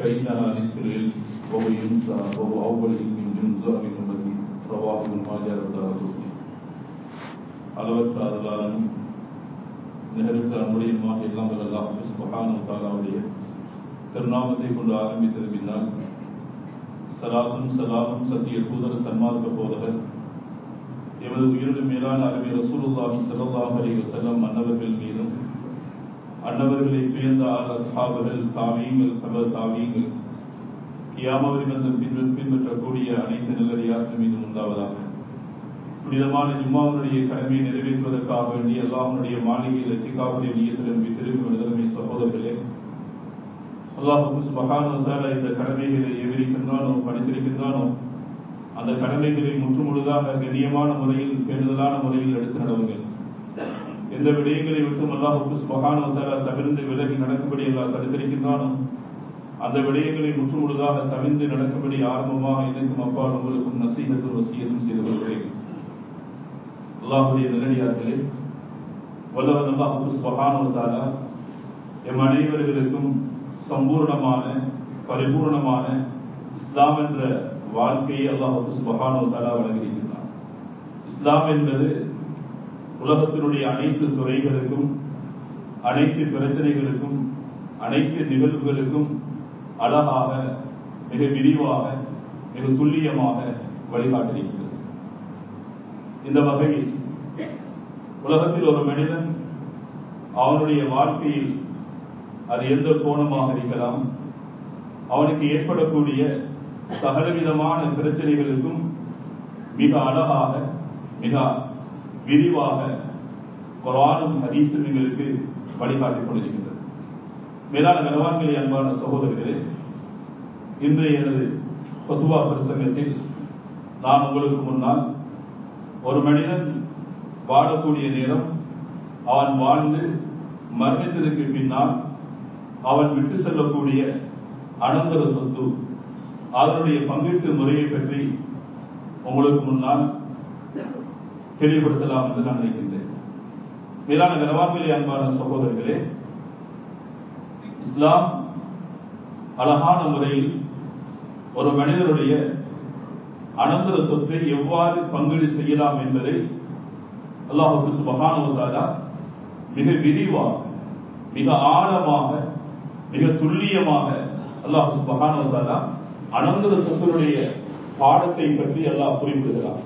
فإنها نصف العلم وهو ينسى وهو أول علم ينزع من أمتي رواه ابن ماجه والدارقطني அளவற்ற அருளாளனும் நிகழ்த்த அன்புடையுமாக எல்லாம் வல்லல்லாஹ் சுப்ஹானஹு வ தஆலாவுடைய திருநாமத்தை கொண்டு ஆரம்பித்தது பின்னால் சலாத்தும் சலாமும் சத்திய தூதர் சன்மார்க்க போதகர் எமது உயிரிழு மேலான அருமை ரசூலுல்லாஹி ஸல்லல்லாஹு அலைஹி வஸல்லம் அன்னவர்கள் மீதும் அன்னவர்களை துயர்ந்த ஆள் அஸ்ஹாபுகள் தாவீங்கள் சப தாவீங்கள் கியாமவரி வந்து பின்பற்ற பின்பற்றக்கூடிய அனைத்து நல்லடியார்கள் மீதும் உண்டாவதாக புனிதமான ஜும்மாவுடைய கடமையை நிறைவேற்றுவதற்காக வேண்டிய அல்லாஹனுடைய மாளிகையில் எத்திகாவுடைய நீயத்திலும் திரும்பி விடுதலை சகோதரர்களே அல்லாஹு சுபகான இந்த கடமைகளை எவிரிக்கின்றானோ படித்திருக்கின்றானோ அந்த கடமைகளை முற்றுமுழுதாக கண்ணியமான முறையில் பேணுதலான முறையில் எடுத்து நடவுங்கள் எந்த விடயங்களை விட்டும் அல்லாஹுக்கு சுபகான தவிர்ந்து விலகி நடக்கும்படி எல்லாம் தடுத்திருக்கின்றானோ அந்த விடயங்களை முற்றுமுழுதாக தவிர்ந்து நடக்கும்படி ஆரம்பமாக எனக்கும் அப்பால் உங்களுக்கும் நசீகத்தும் வசியத்தும் செய்து கொள்கிறேன் அல்லாஹுடைய நல்லடியார்களே வல்லவன் அல்லாஹு சுபகான எம் அனைவர்களுக்கும் சம்பூர்ணமான பரிபூர்ணமான இஸ்லாம் என்ற வாழ்க்கையை அல்லாஹு சுபகானோ தாலா வழங்கியிருக்கிறார் இஸ்லாம் என்பது உலகத்தினுடைய அனைத்து துறைகளுக்கும் அனைத்து பிரச்சனைகளுக்கும் அனைத்து நிகழ்வுகளுக்கும் அழகாக மிக விரிவாக மிக துல்லியமாக வழிகாட்டியிருக்கிறது இந்த வகையில் உலகத்தில் ஒரு மனிதன் அவனுடைய வாழ்க்கையில் அது எந்த கோணமாக இருக்கலாம் அவனுக்கு ஏற்படக்கூடிய சகலவிதமான பிரச்சனைகளுக்கும் மிக அழகாக மிக விரிவாக குரானும் ஹதீஸும் எங்களுக்கு வழிகாட்டிக் கொண்டிருக்கின்றது மேலான கனவான்களே அன்பான சகோதரர்களே இன்றைய எனது பத்துவா பிரசங்கத்தில் நான் உங்களுக்கு முன்னால் ஒரு மனிதன் வாழக்கூடிய நேரம் அவன் வாழ்ந்து மரணித்ததற்கு பின்னால் அவன் விட்டு செல்லக்கூடிய அனந்தர சொத்து அதனுடைய பங்கீட்டு முறையை பற்றி உங்களுக்கு முன்னால் தெளிவுபடுத்தலாம் என்று நான் நினைக்கின்றேன் மேலான கனவான்களே அன்பான சகோதரர்களே இஸ்லாம் அழகான முறையில் ஒரு மனிதனுடைய அனந்தர சொத்தை எவ்வாறு பங்கீடு செய்யலாம் என்பதை அல்லாஹு சுபகானுவதாலா மிக விரிவாக மிக ஆழமாக மிக துல்லியமாக அல்லாஹ் சுபகானுவதாலா அனந்தர சொத்தினுடைய பாடத்தை பற்றி அல்லாஹ் குறிப்பிடுகிறார்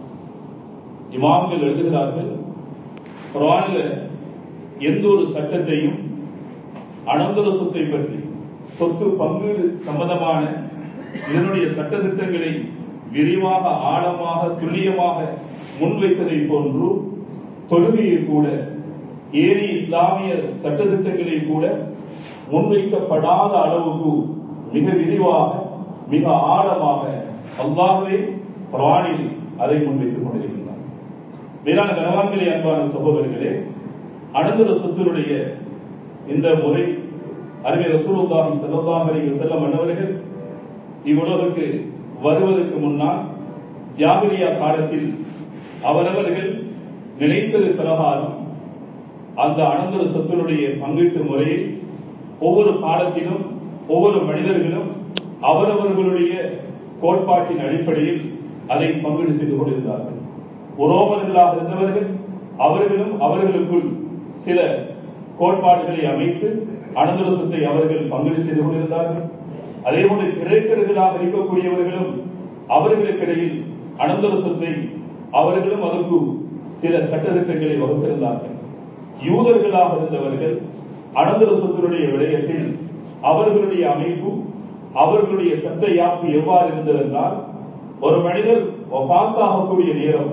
இமாம்கள் எழுதுகிறார்கள் குரானில எந்த ஒரு சட்டத்தையும் அனந்தர சொத்தை பற்றி சொத்து பங்கீடு சம்பந்தமான இதனுடைய சட்டத்திட்டங்களை விரிவாக ஆழமாக துல்லியமாக முன்வைத்ததை போன்று தொழுகையை கூட ஏறி இஸ்லாமிய சட்டத்திட்டங்களை கூட முன்வைக்கப்படாத அளவுக்கு மிக விரிவாக மிக ஆழமாக அல்லாஹே குரானில் அதை முன்வைத்துக் கொண்டிருக்கின்றார் வேளாண் கனவான்களே அன்பான சகோதரர்களே அனந்தர சொத்தினுடைய இந்த முறை அருமை ரசூலுல்லாஹி ஸல்லல்லாஹு அலைஹி வஸல்லம் அன்னவர்கள் இவ்வுலகுக்கு வருவதற்கு முன்னால் ஜாகிரியா காலத்தில் அவரவர்கள் நினைத்தது பிரகாரம் அந்த அனந்தர சொத்தினுடைய பங்கீட்டு முறையில் ஒவ்வொரு காலத்திலும் ஒவ்வொரு மனிதர்களும் அவரவர்களுடைய கோட்பாட்டின் அடிப்படையில் அதை பங்கீடு செய்து கொண்டிருந்தார்கள் உறவர்களாக இருந்தவர்கள் அவர்களும் அவர்களுக்குள் சில கோட்பாடுகளை அமைத்து அனந்தர சொத்தை அவர்கள் பங்கீடு செய்து கொண்டிருந்தார்கள் அதே போல கிரேக்கர்களாக இருக்கக்கூடியவர்களும் அவர்களுக்கிடையில் அனந்தர சொத்தை அவர்களும் அதற்கு சில சட்டத்திட்டங்களை வகுத்திருந்தார்கள் யூதர்களாக இருந்தவர்கள் அனந்தர சொத்தினுடைய விடயத்தில் அவர்களுடைய அமைப்பு அவர்களுடைய சட்ட யாப்பு எவ்வாறு இருந்ததென்றால் ஒரு மனிதர் ஒபாத்தாகக்கூடிய நேரம்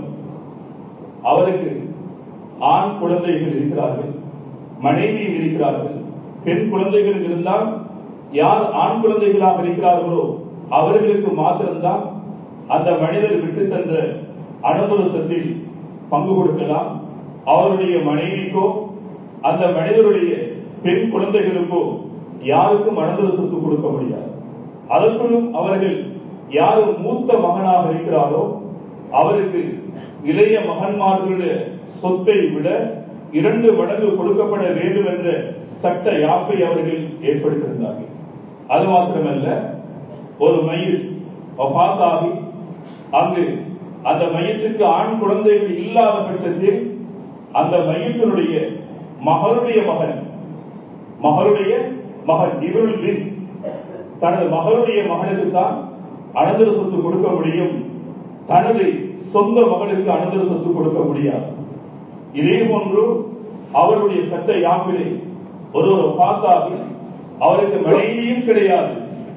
அவருக்கு ஆண் குழந்தைகள் இருக்கிறார்கள் மனைவியும் இருக்கிறார்கள் பெண் குழந்தைகள் இருந்தால் யார் ஆண் குழந்தைகளாக இருக்கிறார்களோ அவர்களுக்கு மாத்திரம்தான் அந்த மனிதர் விட்டு சென்ற அனுபவசத்தில் பங்கு கொடுக்கலாம் அவருடைய மனைவிக்கோ அந்த மனிதருடைய பெண் குழந்தைகளுக்கோ யாருக்கும் அனந்தர சொத்து கொடுக்க முடியாது அதற்குள்ளும் அவர்கள் யாரும் மூத்த மகனாக இருக்கிறாரோ அவருக்கு இளைய மகன்மார்களுடைய சொத்தை விட இரண்டு மடங்கு கொடுக்கப்பட வேண்டும் என்ற சட்ட யாப்பை அவர்கள் ஏற்படுத்தியிருந்தார்கள் அது மாத்திரமல்ல ஒரு மயில் வஃபாத்தாகி அங்கு அந்த மையத்துக்கு ஆண் குழந்தைகள் இல்லாத பட்சத்தில் அந்த மையத்தினுடைய மகளுடைய மகன் மகளுடைய மகன் இவருள் பின் தனது மகளுடைய மகனுக்கு தான் அனந்தர சொத்து கொடுக்க முடியும் தனது சொந்த மகளுக்கு அனந்தர சொத்து கொடுக்க முடியாது இதே போன்று அவருடைய சட்ட யாப்பிலே ஒரு ஒரு பாத்தாவில் அவருக்கு மனைவியும் கிடையாது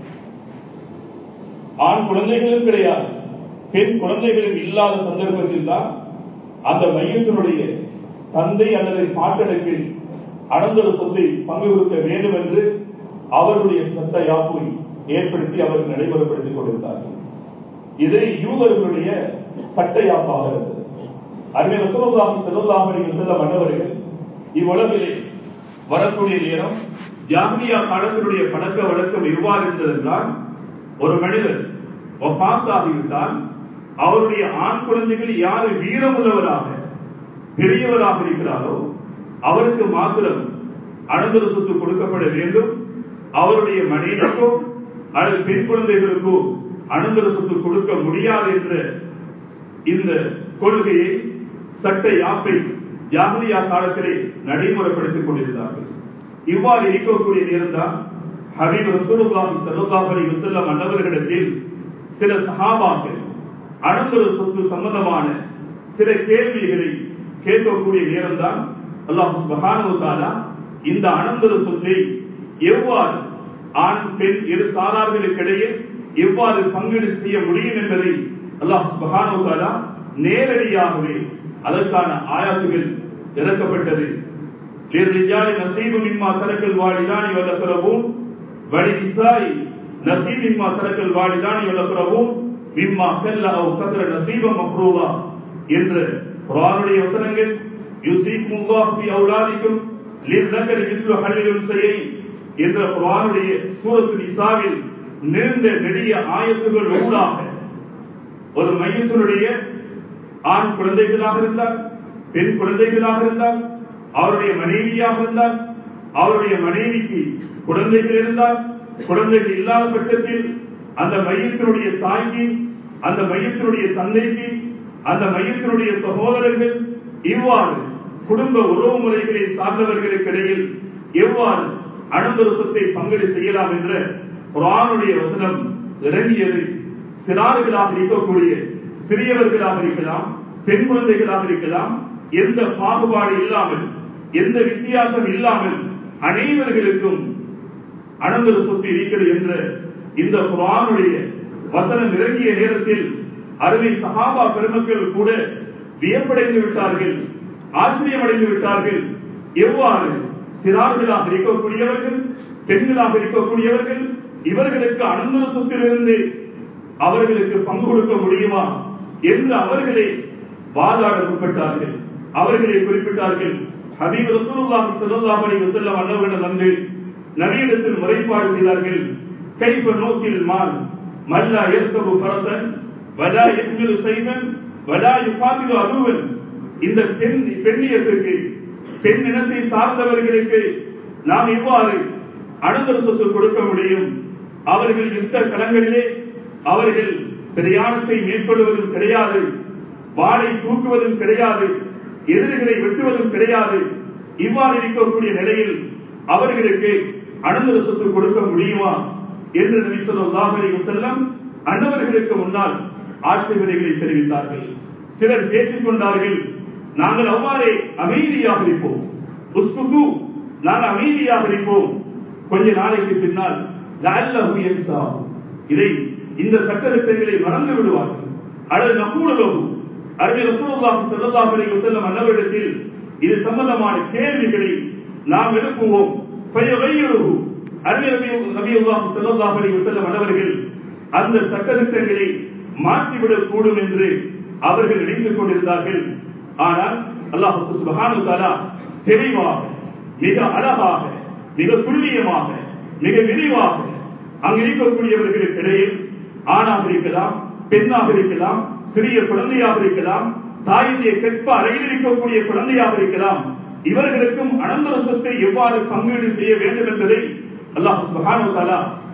ஆண் குழந்தைகளும் கிடையாது பெண் குழந்தைகளும் இல்லாத சந்தர்ப்பத்தில் தான் அந்த மையத்தினுடைய தந்தை அல்லது பாட்டனுக்கு அனந்தர சொத்தை பங்கு கொடுக்க வேண்டும் என்று அவர்களுடைய சட்ட யாப்பை ஏற்படுத்தி அவர்கள் நடைமுறைப்படுத்திக் கொண்டிருந்தார்கள் இது யூதர்களுடைய சட்ட யாப்பாக இருந்தது அருமை ரசூலுல்லாஹி ஸல்லல்லாஹு அலைஹி வஸல்லம் அன்னவர்கள் இவ்வுலகிலே வரக்கூடிய நேரம் ஜாமியா காலத்தினுடைய பழக்க வழக்கம் எவ்வாறு இருந்ததென்றால் ஒரு மனிதர் ஒஃபாத்தாகிவிட்டால் அவருடைய ஆண் குழந்தைகள் யாரு வீரமுள்ளவராக பெரியவராக இருக்கிறாரோ அவருக்கு மாத்திரம் அனந்தர சொத்து கொடுக்கப்பட வேண்டும் அவருடைய மனைவிக்கோ அல்லது பெண் குழந்தைகளுக்கோ அனந்தர சொத்து கொடுக்க முடியாது என்ற இந்த கொள்கையை சட்ட யாப்பை ஜாகிரியா காலத்திலே நடைமுறைப்படுத்திக் கொண்டிருந்தார்கள் இவ்வாறு இருக்கக்கூடிய நேரம்தான் ஹபீப் ரசூலுல்லாஹி ஸல்லல்லாஹு அலைஹி வஸல்லம் அன்னவர்களிடத்தில் சில சஹாபாக்கள் அனந்தர சொத்து சம்பந்தமான சில கேள்விகளை கேட்கக்கூடிய நேரம்தான் அல்லாஹ் சுப்ஹானஹு தஆலா இந்த அனந்தர சொத்தை எவ்வாறு ஆண் பெண் இரு சாரார்களுக்கிடையே எவ்வாறு பங்கீடு செய்ய முடியும் என்பதை அல்லாஹ் சுப்ஹானஹு தஆலா நேரடியாகவே அதற்கான ஆயாத்துகள் இறக்கப்பட்டது للرجال نصيب مما ترك الوالدان والأقربون وللنساء نصيب مما ترك الوالدان والأقربون مما قل أو كثر نصيبا مفروضا என்ற குர்ஆனுடைய வசனங்கள் யுசீக்குமுல்லாஹு ஃபி அவுலாதிக்கும் லிர்ரகரி மிஸ்லு ஹல்லில் உன்சையின் என்ற குர்ஆனுடைய சூரத்து நிசாவில் நீண்ட நெடிய ஆயத்துகள் ஊடாக ஒரு மையத்தினுடைய ஆண் குழந்தைகளாக இருந்தால் பெண் குழந்தைகளாக இருந்தால் அவருடைய மனைவியாக இருந்தால் அவருடைய மனைவிக்கு குழந்தைகள் இருந்தால் குழந்தைகள் இல்லாத பட்சத்தில் அந்த மையத்தினுடைய தாய்க்கு அந்த மையத்தினுடைய தந்தைக்கு அந்த மையத்தினுடைய சகோதரர்கள் இவ்வாறு குடும்ப உறவு முறைகளை சார்ந்தவர்களுக்கு இடையில் எவ்வாறு அனந்தர சொத்தை பங்கீடு செய்யலாம் என்ற குரானுடைய வசனம் இறங்கியது சிறார்களாக இருக்கக்கூடிய சிறியவர்களாக இருக்கலாம் பெண் குழந்தைகளாக இருக்கலாம் எந்த பாகுபாடு இல்லாமல் எந்த வித்தியாசம் இல்லாமல் அனைவர்களுக்கும் அனந்தர சொத்து இருக்கிறது என்ற இந்த குரானுடைய வசனம் இறங்கிய நேரத்தில் அருமை சஹாபா பெருமக்கள் கூட வியப்படைந்து விட்டார்கள் ஆச்சரியமடைந்து விட்டார்கள் எவ்வாறு சிறார்களாக இருக்கக்கூடியவர்கள் பெண்களாக இருக்கக்கூடியவர்கள் இவர்களுக்கு அனந்தர சொத்திலிருந்து அவர்களுக்கு பங்கு கொடுக்க முடியுமா என்று அவர்களே வாதாட முற்பட்டார்கள் அவர்களை குறிப்பிட்டார்கள் ஹபீப் ரசூலுல்லாஹி ஸல்லல்லாஹு அலைஹி வஸல்லம் அன்னவரிடம் வந்து நபியிடத்தில் முறைப்பாடு செய்தார்கள் கைஃப நோக்கில் மால் மல்லா யர்கபு ஃபரசன் வலா யஹ்மிலு சைஃபன் வலா யுகாதிலு அதுவன் இந்த பெண் பெண்ணியத்துக்கு பெண் இனத்தை சார்ந்தவர்களுக்கு நாம் இவ்வாறு அனந்தர சொத்து கொடுக்க முடியும் அவர்கள் யுத்த களங்களிலே அவர்கள் பிரயாணத்தை மேற்கொள்வதும் கிடையாது வாளை தூக்குவதும் கிடையாது எதிரிகளை வெட்டுவதும் கிடையாது இவ்வாறு இருக்கக்கூடிய நிலையில் அவர்களுக்கு அனந்தர சொத்து கொடுக்க முடியுமா என்று நபி ஸல்லல்லாஹு அலைஹி வஸல்லம் அன்னவர்களுக்கு முன்னால் ஆட்சேபனைகளை தெரிவித்தார்கள் சிலர் பேசிக் கொண்டார்கள் நாங்கள் அவ்வாறே அமைதியாக இருப்போம் உஸ்குது நாங்கள் அமைதியாக இருப்போம் கொஞ்ச நாளைக்கு பின்னால் லஅல்லஹு யன்சா இதை இந்த சட்டத்திட்டங்களை மறந்து விடுவார்கள் அல்லது நகூலகு அருமை ரசூலுல்லாஹி ஸல்லல்லாஹு அலைஹி வஸல்லம் அன்னவரிடத்தில் இது சம்பந்தமான கேள்விகளை நாம் எழுப்புவோம் ஃபயகையுருஹு அருமை நபி நபியுல்லாஹி ஸல்லல்லாஹு அலைஹி வஸல்லம் அன்னவர்கள் அந்த சட்டத்திட்டங்களை மாற்றிவிடக் கூடும் என்று அவர்கள் நினைத்துக் கொண்டிருந்தார்கள் ஆனால் அல்லாஹ் சுப்ஹானஹு தஆலா தெளிவாக மிக அழகாக மிக துல்லியமாக மிக விரிவாக அங்கு இருக்கக்கூடியவர்களுக்கு இடையில் ஆணாக இருக்கலாம் பெண்ணாக இருக்கலாம் சிறிய குழந்தையாக இருக்கலாம் தாயினுடைய கெட்ப அறையில் இருக்கக்கூடிய குழந்தையாக இருக்கலாம் இவர்களுக்கும் அனந்தர சொத்தை எவ்வாறு பங்கீடு செய்ய வேண்டும் என்பதை அல்லாஹ் சுப்ஹானஹு தஆலா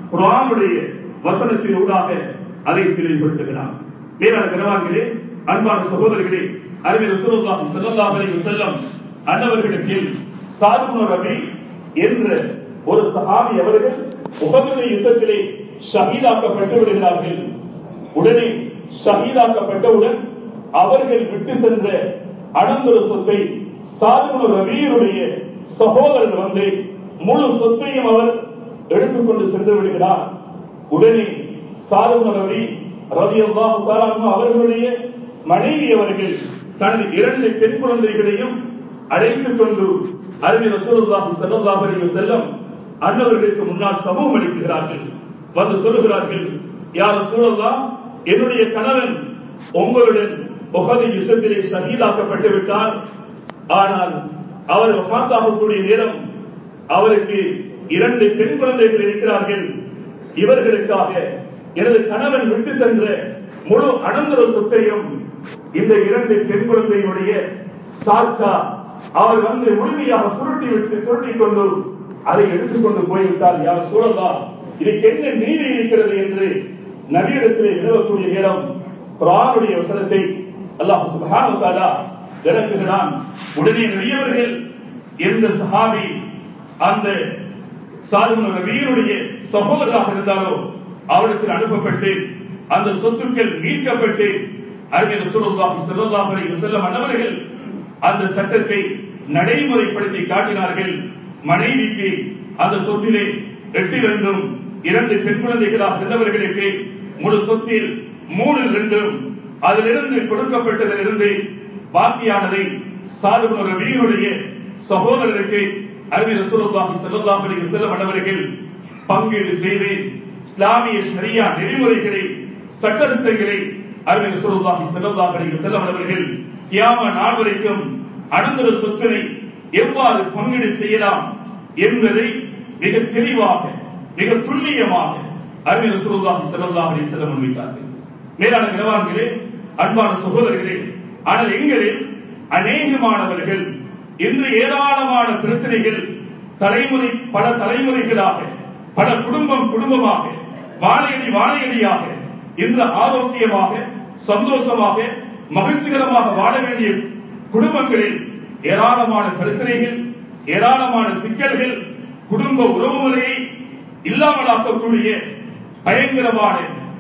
குரானுடைய வசனத்தின் ஊடாக அதை தெளிவுபடுத்துகிறான் மேலான கனவான்களே அன்பான சகோதரர்களே அறிவியல் ரசூலுல்லாஹி ஸல்லல்லாஹு அலைஹி வஸல்லம் அன்னவர்களிடத்தில் சாதுபுன் ரபி என்ற ஒரு சஹாபி அவர்கள் உஹதுடைய யுத்தத்திலே ஷஹீதாக்கப்பட்டு விடுகிறார்கள் உடனே ஷஹீதாக்கப்பட்டவுடன் அவர்கள் விட்டு சென்ற அனந்தர சொத்தை சாதுபுன் ரபியுடைய சகோதரர் வந்து முழு சொத்தையும் அவர் எடுத்துக்கொண்டு சென்று விடுகிறார் உடனே சாதுபுன் ரவி ரவி அல்லாஹு அவர்களுடைய மனைவி அவர்கள் தனது இரண்டு பெண் குழந்தைகளையும் அழைத்துக் கொண்டு அறிஞர் ரசூலுல்லாஹி ஸல்லல்லாஹு அலைஹி வஸல்லம் அன்னவர்களுக்கு முன்னால் சமூகம் அளிக்கிறார்கள் வந்து சொல்லுகிறார்கள் யார் ரசூலுல்லாஹ் என்னுடைய கணவன் உங்களுடன் உஹது யுத்தத்திலே ஷஹீதாக்கப்பட்டு விட்டார் ஆனால் அவர் வஃபாத்தாகக்கூடிய நேரம் அவருக்கு இரண்டு பெண் குழந்தைகள் இருக்கிறார்கள் இவர்களுக்காக எனது கணவன் விட்டு சென்ற முழு அனந்தர சொத்தையும் இந்த இரண்டு பெண் குழந்தையுடைய சாட்சா அவர் வந்து முழுமையாக சுருட்டி விட்டு சுருட்டி கொண்டு அதை எடுத்துக்கொண்டு போய்விட்டார் யார் சூழலா இதுக்கு என்ன நீதி இருக்கிறது என்று நவீனத்திலே வினவக்கூடிய நேரம் குரானுடைய வசனத்தை அல்லாஹ் சுபஹானஹு தஆலா விளக்குகிறான் உடனே நபியவர்கள் எந்த சஹாபி அந்த சாதுன ரபியனுடைய சகோதரராக இருந்தாரோ அவருக்கு அனுப்பப்பட்டு அந்த சொத்துக்கள் மீட்கப்பட்டு அறிஞர் ரசூலுல்லாஹி ஸல்லல்லாஹு அலைஹி வஸல்லம் அன்னவர்கள் அந்த சட்டத்தை நடைமுறைப்படுத்தி காட்டினார்கள் மனைவிக்கு அந்த சொத்திலே எட்டிலிருந்தும் இரண்டு பெண் குழந்தைகளாக இருந்தவர்களுக்கு முழு சொத்தில் மூணில் ரெண்டும் அதிலிருந்து கொடுக்கப்பட்டதிலிருந்து பாக்கியானதை சாதுபுர ரபியுடைய சகோதரருக்கு அறிஞர் ரசூலுல்லாஹி ஸல்லல்லாஹு அலைஹி வஸல்லம் அன்னவர்கள் பங்கீடு செய்து இஸ்லாமிய ஷரியா நெறிமுறைகளை சட்டத்திட்டங்களை அறிஞர் ரசூலுல்லாஹி ஸல்லல்லாஹு அலைஹி வஸல்லம் அவர்கள் கியாம நாள் வரைக்கும் அனந்தர சொத்தினை எவ்வாறு பங்கீடு செய்யலாம் என்பதை மிக தெளிவாக மிக துல்லியமாக அறிஞர் ரசூலுல்லாஹி ஸல்லல்லாஹு அலைஹி வஸல்லம் முன்வைத்தார்கள் மேலான கனவான்களே அன்பான சகோதரர்களே ஆனால் எங்களில் அநேகமானவர்கள் இன்று ஏராளமான பிரச்சனைகள் தலைமுறை பல தலைமுறைகளாக பல குடும்பம் குடும்பமாக வாழையடி வாழையடியாக இன்று ஆரோக்கியமாக சந்தோஷமாக மகிழ்ச்சிகரமாக வாழ வேண்டிய குடும்பங்களில் ஏராளமான பிரச்சனைகள் ஏராளமான சிக்கல்கள் குடும்ப உறவு முறையை இல்லாமலாக்கக்கூடிய பயங்கரமான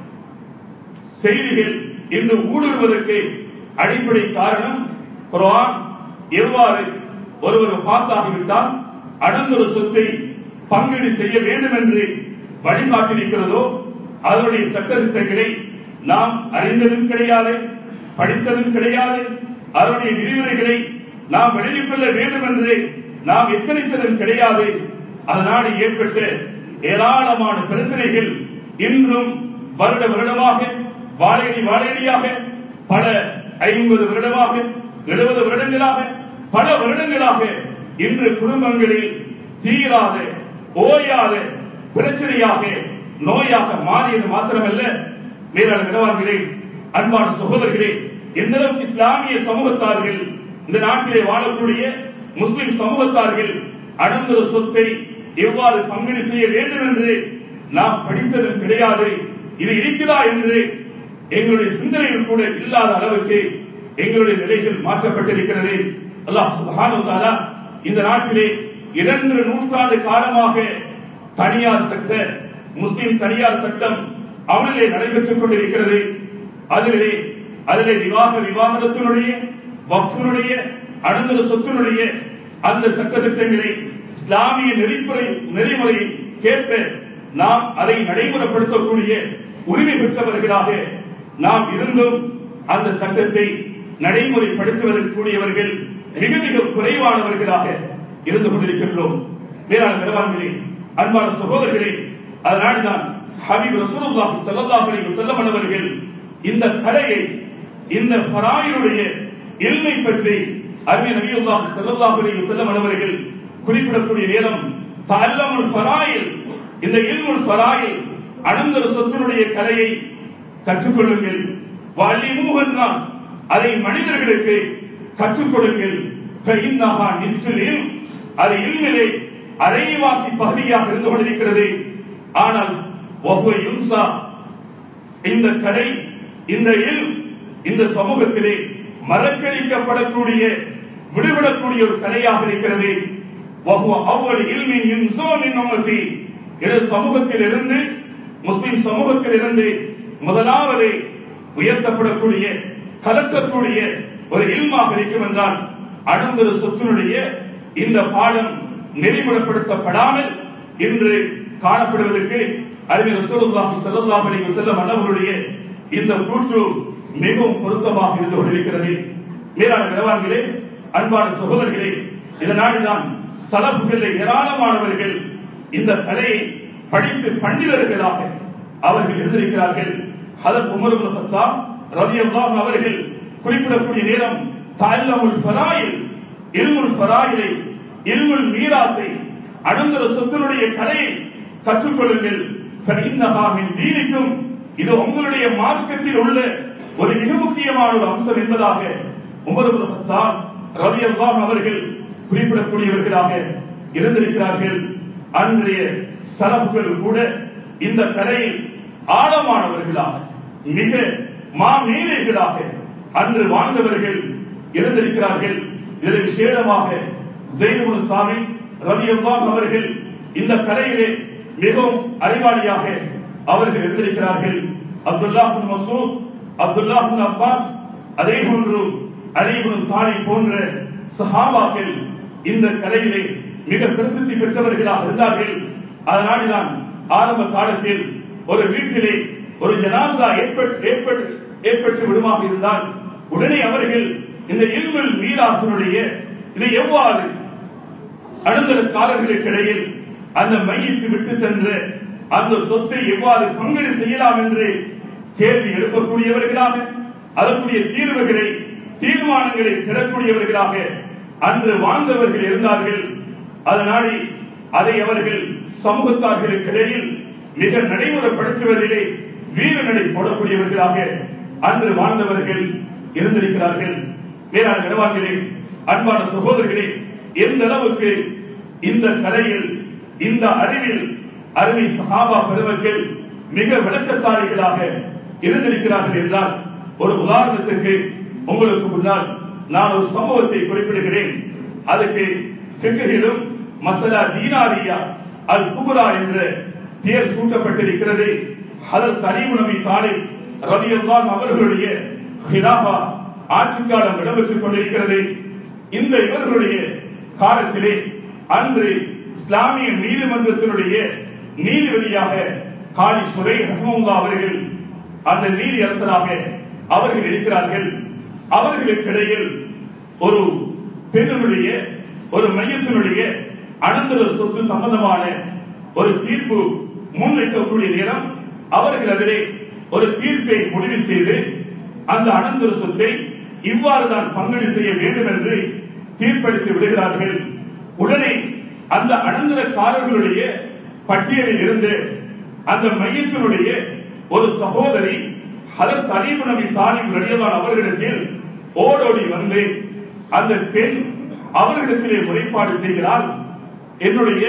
செய்திகள் இன்று ஊடுருவதற்கு அடிப்படை காரணம் குர்ஆன் எவ்வாறு ஒருவர் பார்த்தாகிவிட்டால் அடங்கொரு சொத்தை பங்கீடு செய்ய வேண்டும் என்று வழிகாட்டியிருக்கிறதோ அதனுடைய சட்டத்திட்டங்களை நாம் அறிந்ததும் கிடையாது படித்ததும் கிடையாது அதனுடைய விரிவுரைகளை நாம் வெளியிக் கொள்ள வேண்டும் என்று நாம் எத்தனித்ததும் கிடையாது அதனால் ஏற்பட்ட ஏராளமான பிரச்சனைகள் இன்றும் வருட வருடமாக வாழையடி வாழையடியாக பல ஐம்பது வருடமாக எழுபது வருடங்களாக பல வருடங்களாக இன்று குடும்பங்களில் தீராத ஓயாத பிரச்சனையாக நோயாக மாறியது மாத்திரமல்ல மேலான வினவான்களே அன்பான சகோதரர்களே எந்த அளவுக்கு இஸ்லாமிய சமூகத்தார்கள் இந்த நாட்டிலே வாழக்கூடிய முஸ்லிம் சமூகத்தார்கள் அடங்குற சொத்தை எவ்வாறு பங்கீடு செய்ய வேண்டும் என்று நாம் படித்ததும் கிடையாது இது இருக்கிறதா என்று எங்களுடைய சிந்தனையில் கூட இல்லாத அளவுக்கு எங்களுடைய நிலைகள் மாற்றப்பட்டிருக்கிறது அல்லாஹ் சுப்ஹானஹு வ தஆலா இந்த நாட்டிலே இரண்டு நூற்றாண்டு காலமாக தனியார் சட்ட முஸ்லிம் தனியார் சட்டம் அமலிலே நடைபெற்றுக் கொண்டிருக்கிறது அதிலே அதிலே விவாக விவாகரத்தினுடைய வக்ஃபினுடைய அனந்தர சொத்தினுடைய அந்த சட்ட திட்டங்களை இஸ்லாமிய நெறிமுறை நெறிமுறையை கேட்ப நாம் அதை நடைமுறைப்படுத்தக்கூடிய உரிமை பெற்றவர்களாக நாம் இருந்தும் அந்த சட்டத்தை நடைமுறைப்படுத்துவதற்குரியவர்கள் மிக மிக குறைவானவர்களாக இருந்து கொண்டிருக்கின்றோம் வேளாண் பெருவான்களே அன்பான சகோதரர்களே அதனால்தான் ஹபீப் ரசூலுல்லாஹி ஸல்லல்லாஹு அலைஹி வஸல்லம் அவர்கள் இந்த கலையை இந்த ஃபராயினுடைய இல்மை பற்றி அருமை நபியுல்லாஹி ஸல்லல்லாஹு அலைஹி வஸல்லம் அவர்கள் குறிப்பிடக்கூடிய நேரம் தஅல்லமுல் ஃபராயில் இந்த இல்முல் ஃபராயில் அனந்தர சொத்தினுடைய கலையை கற்றுக்கொள்ளுங்கள் வலிமூஹன்னாஸ் அதை மனிதர்களுக்கு கற்றுக் கொடுங்கள் ஃபஇன்னஹா நிஸ்ஃபுல் இல்ம் அது இல்மிலே அரைவாசி பகுதியாக இருந்து கொண்டிருக்கிறது ஆனால் வஹுவ யுன்சா இந்த கலை இந்த இல் இந்த சமூகத்திலே மறக்கடிக்கப்படக்கூடிய விடுபடக்கூடிய ஒரு கலையாக இருக்கிறது வஹுவ அவ்வளவு இல்மின் யுன்சோ மின் உம்மதி இது சமூகத்தில் இருந்து முஸ்லிம் சமூகத்தில் இருந்து முதலாவது உயர்த்தப்படக்கூடிய கலக்கக்கூடிய ஒரு இல்மாக இருக்கும் என்றால் அடந்தொரு சொத்தினுடைய இந்த பாடம் நெறிமுறைப்படுத்தப்படாமல் இன்று காணப்படுவதற்கு அறிஞர் ரசூலுல்லாஹி ஸல்லல்லாஹு அலைஹி வஸல்லம் அன்னவருடைய இந்த கூற்று மிகவும் பொருத்தமாக இருந்து கொண்டிருக்கிறது மேலான விரவான்களே அன்பான சகோதரர்களே இதனால்தான் சலப்புகளில் ஏராளமானவர்கள் இந்த கலையை படித்து பண்டிதர்களாக அவர்கள் இருந்திருக்கிறார்கள் ஹதத் உமர் இப்னு கத்தாப் ரலியல்லாஹு அவர்கள் குறிப்பிடக்கூடிய நேரம் தஅல்லமுல் ஃபராயில் இல்முல் ஃபராயிலை இல்முல் மீராஸை அனந்தர சொத்தினுடைய கலையை கற்றுக்கொள்ளுங்கள் ஃபஇன்னஹா மின் தீனிக்கும் இது உங்களுடைய மார்க்கத்தில் உள்ள ஒரு மிக முக்கியமான ஒரு அம்சம் என்பதாக உமர் இப்னு கத்தாப் ரலியல்லாஹு அவர்கள் குறிப்பிடக்கூடியவர்களாக இருந்திருக்கிறார்கள் அன்றைய சலப்புகள் கூட இந்த கலையில் ஆழமானவர்களாக மிக மாமேதைகளாக அன்று வாழ்ந்தவர்கள் இருந்திருக்கிறார்கள் இதில் விசேடமாக ஜெயினுல் சாமி ரவி அவர்கள் இந்த கலையிலே மிகவும் அறிவாளியாக அவர்கள் இருந்திருக்கிறார்கள் அப்துல்லா மசூத் அப்துல்லா அப்பாஸ் அதே போன்று அலிபுன் தாலி போன்ற சஹாபாக்கள் இந்த கலையிலே மிக பிரசித்தி பெற்றவர்களாக இருந்தார்கள் அதனால்தான் ஆரம்ப காலத்தில் ஒரு வீட்டிலே ஒரு ஜனாதா ஏற்பட்டு ஏற்பட்டு ஏற்பட்டு விடுமாக இருந்தால் உடனே அவர்கள் இந்த இல்முல் மீராசனுடைய இதை எவ்வாறு அனந்தரக்காரர்களுக்கு இடையில் அந்த மையத்து விட்டு சென்ற அந்த சொத்தை எவ்வாறு பங்கீடு செய்யலாம் என்று கேள்வி எழுப்பக்கூடியவர்களாக அதற்குரிய தீர்வுகளை தீர்மானங்களை பெறக்கூடியவர்களாக அன்று வாழ்ந்தவர்கள் இருந்தார்கள் அதனாலே அதை அவர்கள் சமூகத்தார்களுக்கு இடையில் மிக நடைமுறைப்படுத்துவதிலே வீர நடை போடக்கூடியவர்களாக அன்று வாழ்ந்தவர்கள் இருந்திருக்கிறார்கள் வேளாண் நிலவான்களே அன்பான சகோதரர்களே எந்த அளவுக்கு இந்த கலையில் இந்த அறிவில் அருமை சகாபா பெருமக்கள் மிக விளக்கசாலிகளாக இருந்திருக்கிறார்கள் என்றால் ஒரு உதாரணத்துக்கு உங்களுக்கு முன்னால் நான் ஒரு சம்பவத்தை குறிப்பிடுகிறேன் அதுக்கு செக்குகிலும் மசலா தீனாரியா அல் குபுரா என்ற பெயர் சூட்டப்பட்டிருக்கிறது ஹதர் கரீம் நபி தாலிப் ரலியல்லாஹு அவர்களுடைய ஹிலாபா ஆட்சி காலம் இடம்பெற்றுக் கொண்டிருக்கிறது இந்த இவர்களுடைய காலத்திலே அன்று இஸ்லாமிய நீதிமன்றத்தினுடைய நீதிபதியாக காலி சுரை ரஹமுல்லா அவர்கள் அந்த நீதி அரசராக அவர்கள் இருக்கிறார்கள் அவர்களுக்கிடையில் ஒரு பெண்ணுடைய ஒரு மையத்தினுடைய அனந்தர சொத்து சம்பந்தமான ஒரு தீர்ப்பு முன்வைக்கக்கூடிய நேரம் அவர்கள் அதிலே ஒரு தீர்ப்பை முடிவு செய்து அந்த அனந்தர சொத்தை இவ்வாறு தான் பங்கீடு செய்ய வேண்டும் என்று தீர்ப்பளித்து விடுகிறார்கள் உடனே அந்த அனந்தரக்காரர்களுடைய பட்டியலில் இருந்து அந்த மையத்தினுடைய ஒரு சகோதரி ஹதர் தலீபு நபி தாலிப் ரலியல்லாஹு அவர்களிடத்தில் ஓடோடி வந்து அந்த பெண் அவர்களிடத்திலே முறைப்பாடு செய்கிறார் என்னுடைய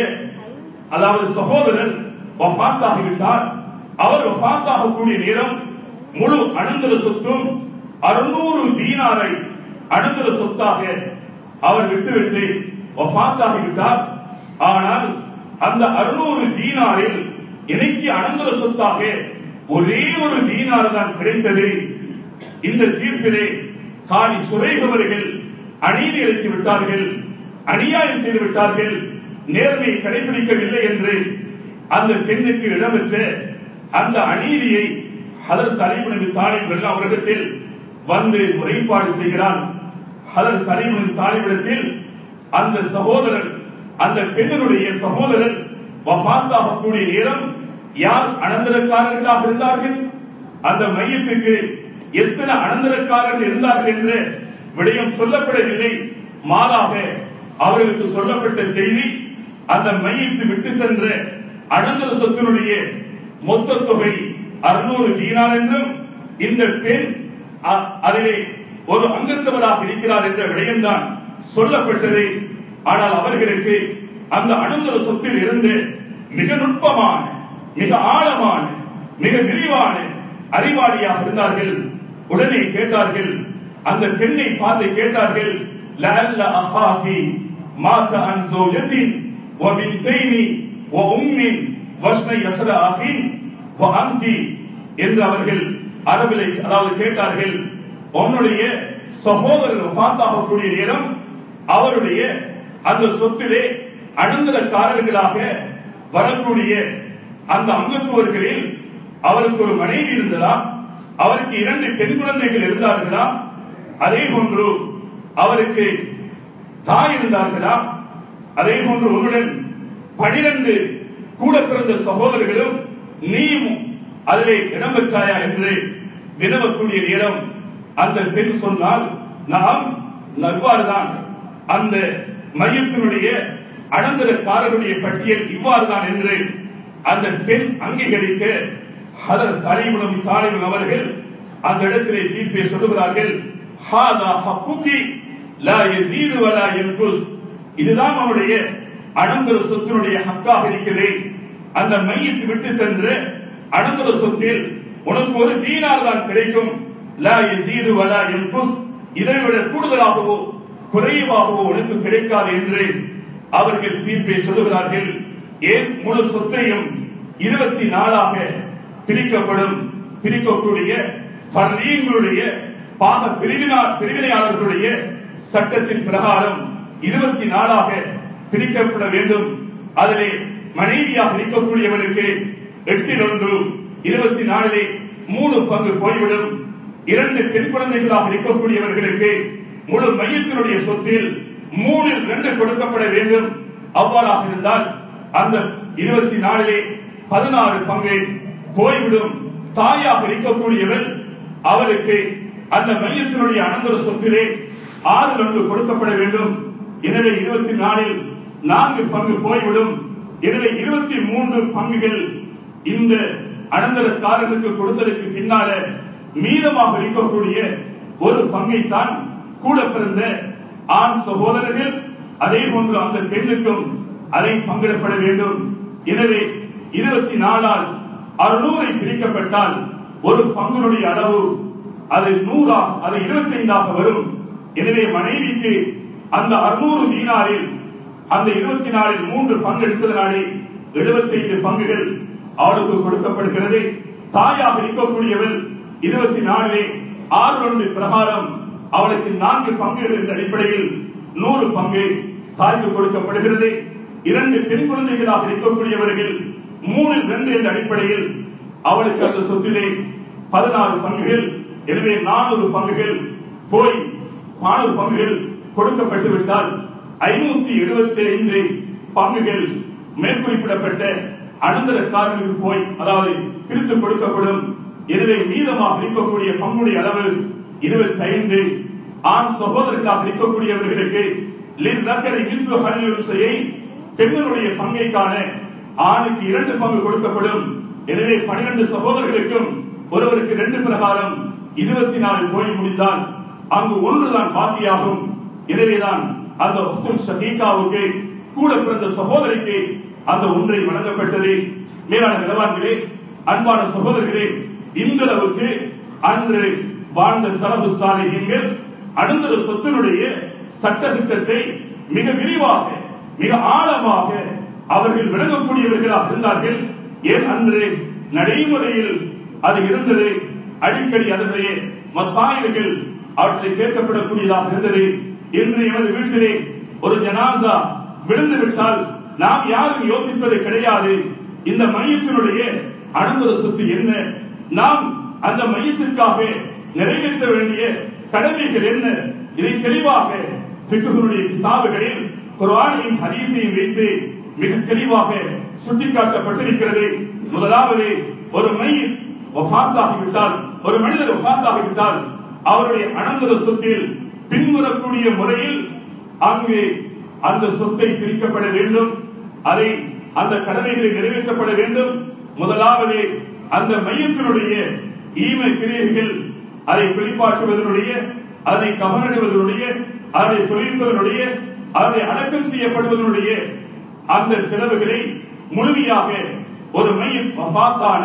அதாவது சகோதரர் வஃபாத்தாகிவிட்டார் அவர் வஃபாத்தாகக்கூடிய நேரம் முழு அனந்தர சொத்தும் அறுநூறு தீனாரை அனந்தர சொத்தாக அவர் விட்டுவிட்டு வஃபாத்தாகிவிட்டார் ஆனால் அந்த அறுநூறு தீனாரில் எனக்கு அனந்தர சொத்தாக ஒரே ஒரு தீனார் தான் கிடைத்தது இந்த தீர்ப்பிலே காலி சுரேகவர்கள் அநீதி இழைத்து விட்டார்கள் அநியாயம் செய்து விட்டார்கள் நேர்மையை கடைபிடிக்கவில்லை என்று அந்த பெண்ணுக்கு இடம்பெற்ற அந்த அநீதியை ஹதர் தலைமுறை தாலிபர்கள் அவரிடத்தில் வந்து முறைப்பாடு செய்கிறான் ஹதர் தலைமுறை தாலிபிடத்தில் அந்த சகோதரர் அந்த பெண்ணினுடைய சகோதரர் வஃபாத்தாகக்கூடிய நேரம் யார் அனந்தரக்காரர்களாக இருந்தார்கள் அந்த மையத்துக்கு எத்தனை அனந்தரக்காரர்கள் இருந்தார்கள் என்ற விடயம் சொல்லப்படவில்லை மாறாக அவர்களுக்கு சொல்லப்பட்ட செய்தி அந்த மையத்து விட்டு சென்ற அனந்தர சொத்தினுடைய மொத்த தொகை அறுநூறு தீனார் என்றும் இந்த பெண் அ- அதிலே ஒரு அங்கத்தவராக இருக்கிறார் என்ற விடயம்தான் சொல்லப்பட்டது ஆனால் அவர்களுக்கு அந்த அனந்தர சொத்தில் இருந்து மிக நுட்பமான மிக ஆழமான மிக விரிவான அறிவாளியாக இருந்தார்கள் உடனே கேட்டார்கள் அந்த பெண்ணை பார்த்து கேட்டார்கள் لعل أخاك مات عن زوجة وبنتين وأم وشني يسر أخ وأنت என்று அவர்கள் அரபிலை அதாவது கேட்டார்கள் உன்னுடைய சகோதரர் வஃபாத்தாகக்கூடிய நேரம் அவருடைய அந்த சொத்திலே அனந்தரக்காரர்களாக வரக்கூடிய அந்த அங்கத்துவர்களில் அவருக்கு ஒரு மனைவி இருந்ததா அவருக்கு இரண்டு பெண் குழந்தைகள் இருந்தார்களா அதே போன்று அவருக்கு தாய் இருந்தார்களா அதே போன்று உன்னுடன் பனிரெண்டு கூட பிறந்த சகோதரர்களும் நீயும் அதிலே இடம்பெற்றாயா என்று வினவக்கூடிய நேரம் அந்த பெண் சொன்னால் நாம் நவ்வாறுதான் அந்த மையத்தினுடைய அனந்தரக்காரருடைய பட்டியல் இவ்வாறுதான் என்று அந்த பெண் அங்கீகரிக்க ஹதர் தலைமுனம் தாலிபன் அவர்கள் அந்த இடத்திலே தீர்ப்பை சொல்லுகிறார்கள் ஹாதா ஹக்குகி லா யஸீது வலா யன்குஸ் இதுதான் அவனுடைய அனந்தர சொத்தினுடைய ஹக்காக இருக்கிறது அந்த மையத்தை விட்டு சென்று அனந்தர சொத்தில் உனக்கு ஒரு தீனார் தான் கிடைக்கும் லா யஸீது வலா யன்குஸ் இதை விட கூடுதலாகவோ குறைவாகவோ உனக்கு கிடைக்காது என்று அவர்கள் தீர்ப்பை சொல்லுகிறார்கள் ஏன் முழு சொத்தையும் இருபத்தி நாலாக பிரிக்கப்படும் பிரிக்கக்கூடிய பர்லீன்களுடைய பாக பிரிவினார் பிரிவினையாளர்களுடைய சட்டத்தின் பிரகாரம் இருபத்தி நாலாக பிரிக்கப்பட வேண்டும் அதிலே மனைவியாக இருக்கக்கூடியவனுக்கு எட்டில் ஒன்று இருபத்தி நாலிலே மூணு பங்கு போய்விடும் இரண்டு பெண் குழந்தைகளாக இருக்கக்கூடியவர்களுக்கு முழு மையத்தினுடைய சொத்தில் மூணில் ரெண்டு கொடுக்கப்பட வேண்டும் அவ்வாறாக இருந்தால் அந்த இருபத்தி நாலிலே பதினாறு பங்கு போய்விடும் தாயாக இருக்கக்கூடியவள் அவருக்கு அந்த மையத்தினுடைய அனந்தர சொத்திலே ஆறு ஒன்று கொடுக்கப்பட வேண்டும் எனவே இருபத்தி நாலில் நான்கு பங்கு போய்விடும் எனவே இருபத்தி மூன்று பங்குகள் இந்த அனந்தரக்காரர்களுக்கு கொடுத்ததற்கு பின்னால மீதமாக இருக்கக்கூடிய ஒரு பங்கை தான் கூட பிறந்த ஆண் சகோதரர்கள் அதே போன்று அந்த பெண்ணுக்கும் அதை பங்கிடப்பட வேண்டும் எனவே இருபத்தி நாலால் அறுநூறை பிரிக்கப்பட்டால் ஒரு பங்குடைய அளவு அது நூறா அது இருபத்தி ஐந்தாக வரும் எனவே மனைவிக்கு அந்த அறுநூறு தீனாரில் அந்த இருபத்தி நாலில் மூன்று பங்கு எடுத்ததனாலே எழுபத்தைந்து பங்குகள் அவளுக்கு கொடுக்கப்படுகிறது தாயாக இருக்கக்கூடியவள் இருபத்தி நாலிலே ஆறு ஒன்று பிரகாரம் அவளுக்கு நான்கு பங்குகள் என்ற அடிப்படையில் நூறு பங்கு தாய்க்கு கொடுக்கப்படுகிறது இரண்டு பெண் குழந்தைகளாக இருக்கக்கூடியவர்கள் மூணு ரெண்டு என்ற அடிப்படையில் அவளுக்கு அந்த சொத்திலே பதினாறு பங்குகள் எனவே நானூறு பங்குகள் போய் நானூறு பங்குகள் கொடுக்கப்பட்டு விட்டால் ஐநூத்தி எழுபத்தி ஐந்து பங்குகள் மேற்குறிப்பிடப்பட்ட அனந்தரக்காரர்களுக்கு போய் அதாவது பிரித்து கொடுக்கப்படும் எனவே மீதமாக இருக்கக்கூடிய பங்குடைய அளவு இருபத்தி ஐந்து ஆண் சகோதரர்களாக இருக்கக்கூடியவர்களுக்கு பெண்களுடைய பங்கை காண ஆணுக்கு இரண்டு பங்கு கொடுக்கப்படும் எனவே பனிரெண்டு சகோதரர்களுக்கும் ஒருவருக்கு ரெண்டு பிரகாரம் இருபத்தி நாலு போய் முடிந்தால் அங்கு ஒன்றுதான் பாக்கியாகும் எனவேதான் அந்த ஒத்துல் ஷபீகாவுக்கு கூட பிறந்த சகோதரிக்கு அந்த ஒன்றை வழங்கப்பட்டது மேலான நிலவான்களே அன்பான சகோதரர்களே இந்த அளவுக்கு அன்று வாழ்ந்த தரப்பு சாலைகள் அனந்தர சொத்தினுடைய சட்ட திட்டத்தை மிக விரிவாக மிக ஆழமாக அவர்கள் விளங்கக்கூடியவர்களாக இருந்தார்கள் ஏன் அன்று நடைமுறையில் அது இருந்தது அடிக்கடி அதனுடைய மசாயில்கள் அவற்றை கேட்கப்படக்கூடியதாக இருந்தது இன்று எமது வீட்டிலே ஒரு ஜனாசா விழுந்து விட்டால் நாம் யாரும் யோசிப்பது கிடையாது இந்த மையத்தினுடைய அனுமத சொத்து என்ன நாம் அந்த மையத்திற்காக நிறைவேற்ற வேண்டிய கடமைகள் என்ன இதை தெளிவாக பிக்குகளுடைய கிதாபுகளில் குர்ஆனையும் ஹதீஸையும் வைத்து மிக தெளிவாக சுட்டிக்காட்டப்பட்டிருக்கிறது முதலாவது ஒரு மையம் ஒஃபாத்தாகிவிட்டால் ஒரு மனிதர் ஒஃபாத்தாகிவிட்டால் அவருடைய அனந்தர சொத்தில் பின்வரக்கூடிய முறையில் அங்கு அந்த சொத்தை பிரிக்கப்பட வேண்டும் அதை அந்த கடமைகளை நிறைவேற்றப்பட வேண்டும் முதலாவது அந்த மையத்தினுடைய ஈமை கிரியைகள் அதை வெளிப்பாற்றுவதனுடைய அதை கவனிடுவதனுடைய அதை தொழில்பதனுடைய அதை அடக்கம் செய்யப்படுவதனுடைய அந்த செலவுகளை முழுமையாக ஒரு மையம் வஃபாத்தான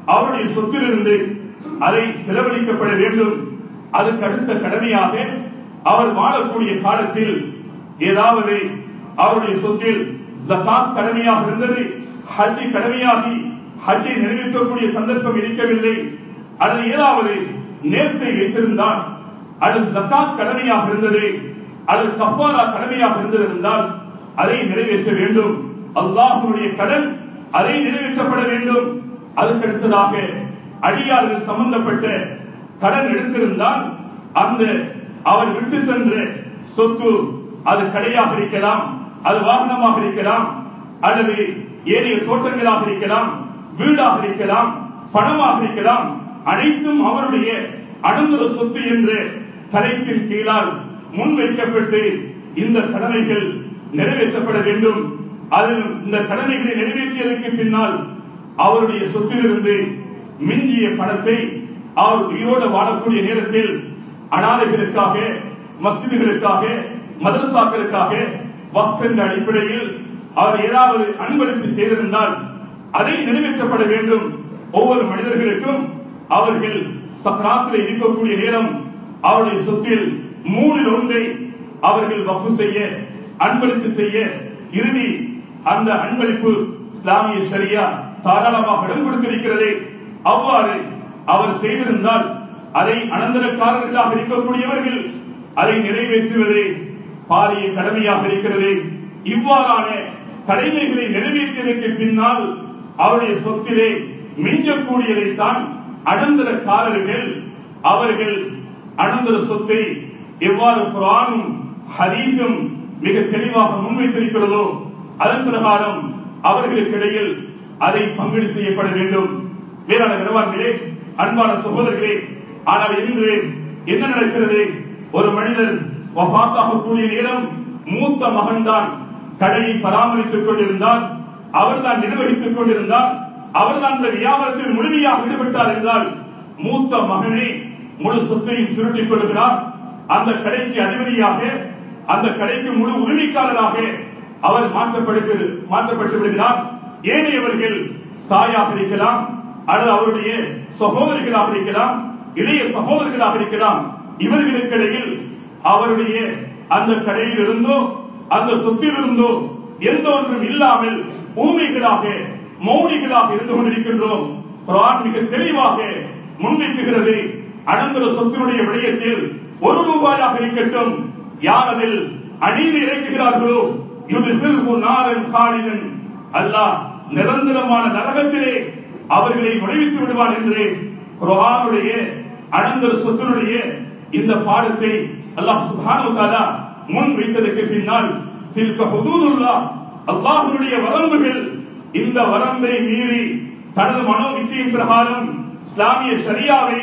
அவருடைய சொத்திலிருந்து அதை செலவழிக்கப்பட வேண்டும் அதுக்கு அடுத்த கடமையாக அவர் வாழக்கூடிய காலத்தில் ஏதாவது அவருடைய சொத்தில் ஜகாத் கடமையாக இருந்தது ஹஜ்ஜி கடமையாகி ஹஜ்ஜை நிறைவேற்றக்கூடிய சந்தர்ப்பம் இருக்கவில்லை அல்லது ஏதாவது நேர்ச்சை வைத்திருந்தால் அல்லது ஜக்காத் கடமையாக இருந்தது அல்லது கஃபாரா கடமையாக இருந்திருந்தால் அதை நிறைவேற்ற வேண்டும் அல்லாஹுடைய கடன் அதை நிறைவேற்றப்பட வேண்டும் அதுக்கடுத்ததாக அடியார்கள் சம்பந்தப்பட்ட கடன் எடுத்திருந்தால் அந்த அவர் விட்டு சென்ற சொத்து அது கடையாக இருக்கலாம் அது வாகனமாக இருக்கலாம் அல்லது ஏனைய தோட்டங்களாக இருக்கலாம் வீடாக இருக்கலாம் பணமாக இருக்கலாம் அனைத்தும் அவருடைய அனந்தர சொத்து என்ற தலைப்பின் கீழால் முன்வைக்கப்பட்டு இந்த கடமைகள் நிறைவேற்றப்பட வேண்டும் அதில் இந்த கடமைகளை நிறைவேற்றியதற்கு பின்னால் அவருடைய சொத்திலிருந்து மிஞ்சிய பணத்தை அவர் உயிரோடு வாழக்கூடிய நேரத்தில் அனாதைகளுக்காக மஸ்ஜிதுகளுக்காக மதரசாக்களுக்காக வக்ஃப் என்ற அடிப்படையில் அவர் ஏதாவது அன்பளிப்பு செய்திருந்தால் அதை நிறைவேற்றப்பட வேண்டும் ஒவ்வொரு மனிதர்களுக்கும் அவர்கள் சக்கராத்தில் இருக்கக்கூடிய நேரம் அவருடைய சொத்தில் மூணில் ஒன்றை அவர்கள் வப்பு செய்ய அன்பளிப்பு செய்ய இறுதி அந்த அன்பளிப்பு இஸ்லாமிய சரியா தாராளமாக இடம் கொடுத்திருக்கிறது அவ்வாறு அவர் செய்திருந்தால் அதை அனந்தரக்காரர்களாக இருக்கக்கூடியவர்கள் அதை நிறைவேற்றுவது பாரிய கடமையாக இருக்கிறது இவ்வாறான கடமைகளை நிறைவேற்றியதற்கு பின்னால் அவருடைய சொத்திலே மிஞ்சக்கூடியதைத்தான் அனந்தரக்காரர்கள் அவர்கள் அனந்தர சொத்தை எவ்வாறு குரானும் ஹதீஸும் மிக தெளிவாக முன்வைத்திருக்கிறதோ அதன் பிரகாரம் அவர்களுக்கு இடையில் அதை பங்கீடு செய்யப்பட வேண்டும் வேளாண் நிலவார்களே அன்பான சகோதரர்களே ஆனால் இன்று என்ன நடக்கிறது ஒரு மனிதர் வபாத்தாகக்கூடிய நேரம் மூத்த மகன்தான் கடையை பராமரித்துக் கொண்டிருந்தால் அவர்தான் நிர்வகித்துக் கொண்டிருந்தால் அவர்தான் அந்த வியாபாரத்தில் முழுமையாக ஈடுபட்டார் என்றால் மூத்த மகனே முழு சொத்தையும் சுருட்டிக் கொள்கிறார் அந்த கடைக்கு அதிபதியாக அந்த கடைக்கு முழு உரிமைக்காரராக அவர் மாற்றப்படுகிறது மாற்றப்பட்டு விடுகிறார் ஏனையவர்கள் தாயாக இருக்கலாம் அல்லது அவருடைய சகோதரிகளாக இருக்கலாம் இளைய சகோதரர்களாக இருக்கலாம் இவர்களுக்கு இடையில் அவருடைய அந்த கடையில் இருந்தோ அந்த சொத்தில் இருந்தோ எந்த ஒன்றும் இல்லாமல் ஊமைகளாக மௌனிகளாக இருந்து கொண்டிருக்கின்றோம் குரான் மிக தெளிவாக முன்வைக்குகிறது அனந்தர சொத்தினுடைய விடயத்தில் ஒரு ரூபாயாக இருக்கட்டும் யார் அதில் அநீதி இறக்குகிறார்களோ இது நாரன் சாலிதன் அல்லாஹ் நிரந்தரமான நரகத்திலே அவர்களை நுழைவித்து விடுவான் என்று குரானுடைய அனந்தர சொத்தினுடைய இந்த பாடத்தை அல்லாஹ் சுபானு தாலா முன் வைத்ததற்கு பின்னால் சில்க ஹுதூதுல்லா அல்லாஹ்வுடைய வரம்புகள் இந்த வரம்பை மீறி தனது மனோ இச்சையின் பிரகாரம் இஸ்லாமிய ஷரியாவை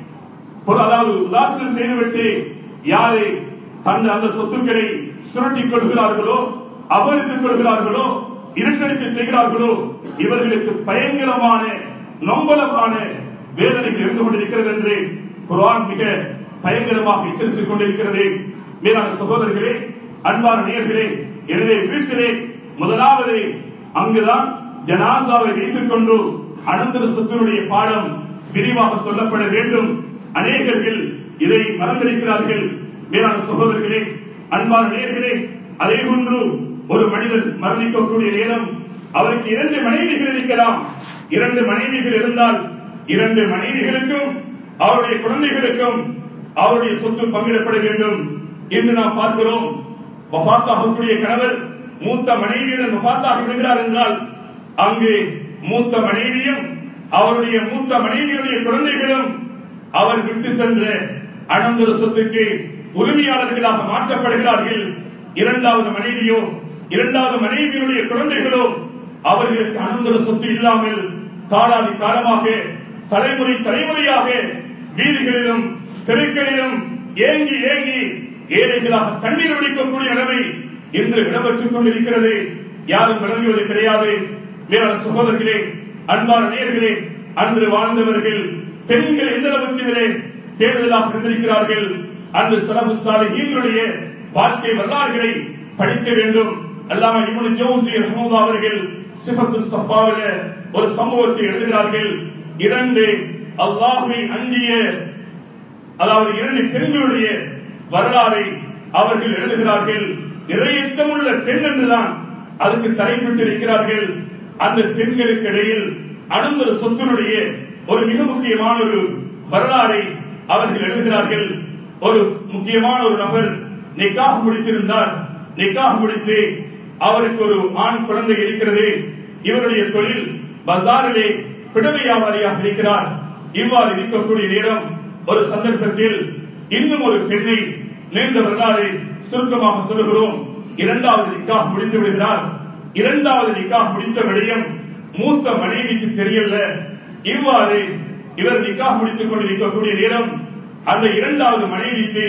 ஒரு அதாவது உதாசனம் செய்துவிட்டு யாரை தன் அந்த சொத்துக்களை சுரட்டிக் கொள்கிறார்களோ அபகரித்துக் கொள்கிறார்களோ இருட்டடிப்பு செய்கிறார்களோ இவர்களுக்கு பயங்கரமான நொம்பலமான வேதனைகள் இருந்து கொண்டிருக்கிறது என்று குர்ஆன் மிக பயங்கரமாக எச்சரித்துக் கொண்டிருக்கிறது மேலான சகோதரர்களே அன்பான நேயர்களே எனவே வீட்டிலே முதலாவது அங்குதான் ஜனாசாவை வைத்துக் கொண்டு அனந்தர சொத்தினுடைய பாடம் விரிவாக சொல்லப்பட வேண்டும் அநேகர்கள் இதை மறந்திருக்கிறார்கள் மேலான சகோதரர்களே அன்பான நேயர்களே அதே போன்று ஒரு மனிதன் மரணிக்கக்கூடிய நேரம் அவருக்கு இரண்டு மனைவிகள் இருக்கலாம் இரண்டு மனைவிகள் இருந்தால் இரண்டு மனைவிகளுக்கும் அவருடைய குழந்தைகளுக்கும் அவருடைய சொத்து பங்கிடப்பட வேண்டும் என்று நாம் பார்க்கிறோம் வபாத்தாகக்கூடிய கணவர் மூத்த மனைவியுடன் வபாத்தாக விடுகிறார் என்றால் அங்கு மூத்த மனைவியும் அவருடைய மூத்த மனைவியுடைய குழந்தைகளும் அவர் விட்டு சென்ற அனந்தர சொத்துக்கு உரிமையாளர்களாக மாற்றப்படுகிறார்கள் இரண்டாவது மனைவியோ இரண்டாவது மனைவியுடைய குழந்தைகளோ அவர்களுக்கு அனந்தர சொத்து இல்லாமல் காலாதி காலமாக தலைமுறை தலைமுறையாக வீதிகளிலும் தெருக்களிலும் ஏங்கி ஏங்கி ஏழைகளாக கண்ணீர் வடிக்கக்கூடிய நிலைமை இன்று இடம்பெற்றுக் கொண்டிருக்கிறது யாரும் விளங்குவது கிடையாது மேலான சகோதரர்களே அன்பான நேர்களே அன்று வாழ்ந்தவர்கள் பெண்கள் எந்த அளவுக்கு தேர்தலாக இருந்திருக்கிறார்கள் அன்று சலபு சாலிகளுடைய வாழ்க்கை வரலாறுகளை படிக்க வேண்டும் அல்லாம இவனு ஜோசி ரஹமுல்லா அவர்கள் சிபத்து சஃபாவில ஒரு சம்பவத்தை எழுதுகிறார்கள் இரண்டு அல்லாஹுவை அஞ்சிய அதாவது இரண்டு பெண்களுடைய வரலாறை அவர்கள் எழுதுகிறார்கள் இரையச்சமுள்ள பெண் என்றுதான் அதுக்கு தலைப்பிட்டிருக்கிறார்கள் அந்த பெண்களுக்கு இடையில் அனந்தர சொத்தினுடைய ஒரு மிக முக்கியமான ஒரு வரலாறை அவர்கள் எழுதுகிறார்கள் ஒரு முக்கியமான ஒரு நபர் நிக்காக முடித்திருந்தார் நிக்காக முடித்து அவருக்கு ஒரு ஆண் குழந்தை இருக்கிறது இவருடைய தொழில் பஜாரிலே பிடவை வியாபாரியாக இருக்கிறார் இவ்வாறு இருக்கக்கூடிய நேரம் ஒரு சந்தர்ப்பத்தில் இன்னும் ஒரு பெண்ணை நீண்ட வரலாறு சுருக்கமாக சொல்லுகிறோம் இரண்டாவது நிக்காக முடித்து விடுகிறார் இரண்டாவது நிக்காக முடித்த விடயம் மூத்த மனைவிக்கு தெரியல இவ்வாறு இவர் நிக்காக முடித்துக் கொண்டிருக்கக்கூடிய நேரம் அந்த இரண்டாவது மனைவிக்கு